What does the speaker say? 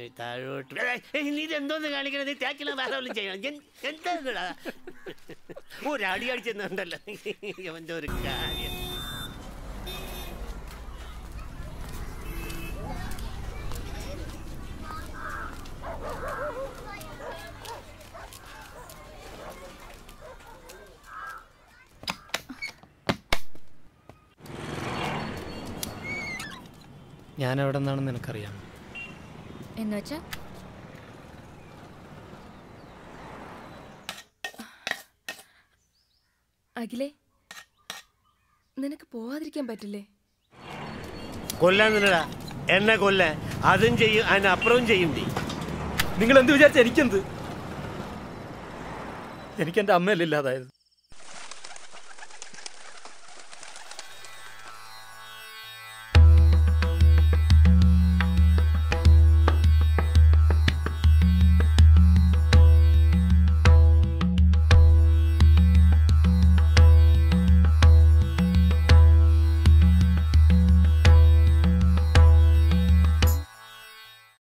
താഴോട്ട് ഏയ്, നീ ഇതെന്തോന്ന് കാണിക്കണത് നീ തേക്കില ധാരാളം ചെയ്യണം എൻ- എന്താ ഒരടി അടിച്ചെന്നുണ്ടല്ലോ അവൻ്റെ ഒരു കാര്യം ഞാൻ എവിടെ നിന്നാണെന്ന് നിനക്കറിയാം എന്നുവെച്ചാ അഖിലേ നിനക്ക് പോവാതിരിക്കാൻ പറ്റില്ലേ കൊല്ലാൻ നിന്നടാ എന്നെ കൊല്ലാൻ അതും ചെയ്യും അതിനപ്പുറവും ചെയ്യും നീ നിങ്ങൾ എന്ത് വിചാരിച്ച എനിക്കെന്ത് എനിക്ക് എൻ്റെ അമ്മയല്ല ഇല്ലാതായത്